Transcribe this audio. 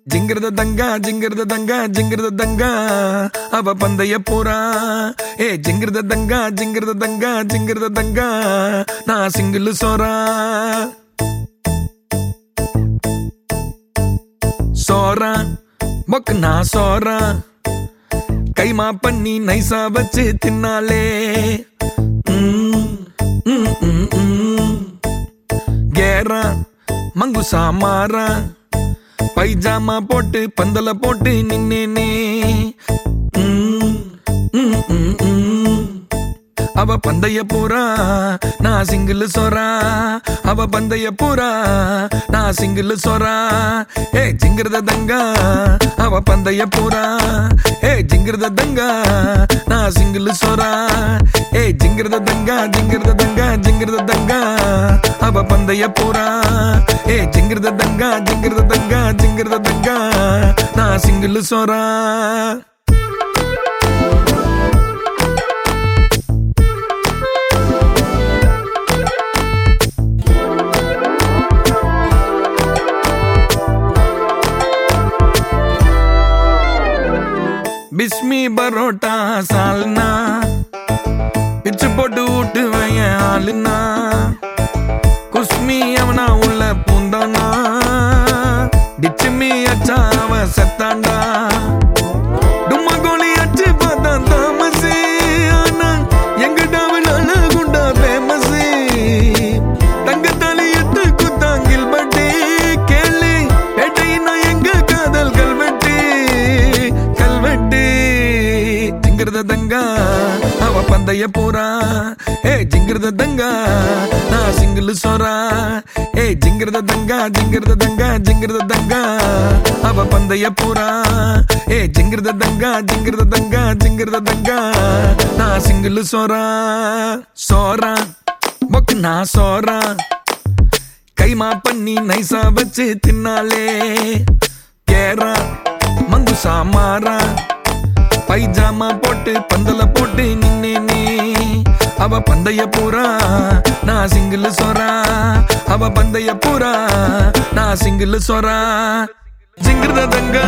ஜிங்கிருத தங்கா ஜிங்கிருத தங்கா ஜிங்கிருத தங்கா அவ பந்தய போறா ஏ ஜிங்கிருத தங்கா ஜிங்கிருத தங்கா ஜிங்கிருத தங்கா நான் சிங்கிள் சோறா சோறா மொக்கு நான் சோறா கைமா பண்ணி நைசா வச்சு தின்னாலே ம், ம், ம், ம். கேரா மங்குசா மாறா பைஜாமா போட்டு பந்தல போட்டு நின்னேனே ம், ம், ம், ம். அவ பந்தய பூரா நான் சிங்கிள் சோறா அவ பந்தய பூரா நான் சிங்கிள் சோறா ஏ ஜிங்கிருத தங்கா அவ பந்தய பூரா ஏ ஜிங்கிருத தங்கா நான் சிங்கிள் சோறா ஏ ஜிங்கிருத தங்கா ஜிங்கிருத தங்கா ஜிங்கிருத தங்கா அவ பந்தய பூரா ஏ ஜிங்கிருத தங்கா ஜிங்கிருத தங்கா ஜிங்கிருத தங்கா நான் சிங்கிள் சோறா பிஸ்மி பரோட்டா சால்னா பிச்சு போட்டு விட்டு வையன் ஆளுனா குஸ்மி அவனா உள்ள பூந்தானா டிச்சுமி அச்சா அவன் செத்தாண்டா டும்மா கோலி அச்சு பார்த்தா தாமசி ஆனா எங்க டாவனால குண்டா ஃபேமஸ் தங்கத்தாலி எத்து குத்தாங்கில் பட்டி கேளு பேட்டையினா எங்க காதல் கல்வெட்டு கல்வெட்டு ஜிங்கிருத தங்கா அவ பந்தய போறா ஏ ஜிங்கிருத தங்கா நான் சிங்கிள் சோறா ஏ ஜிங்கிருத தங்கா ஜிங்கிருத தங்கா ஜிங்கிருத தங்கா அவ பந்தய போறா ஏ ஜிங்கிருத தங்கா ஜிங்கிருத தங்கா ஜிங்கிருத தங்கா நான் சிங்கிள் சோறா சோறா மொக்கு நான் சோறா கைமா பண்ணி நைசா வச்சு தின்னாலே கேரா மங்குசா மாறா பைஜாமா போட்டு பந்தல போட்டு நின்னேனே அவ பந்தய பூரா நான் சிங்கிள் சோறா அவ பந்தய பூரா நான் சிங்கிள் சோறா ஜிங்கிருத தங்கா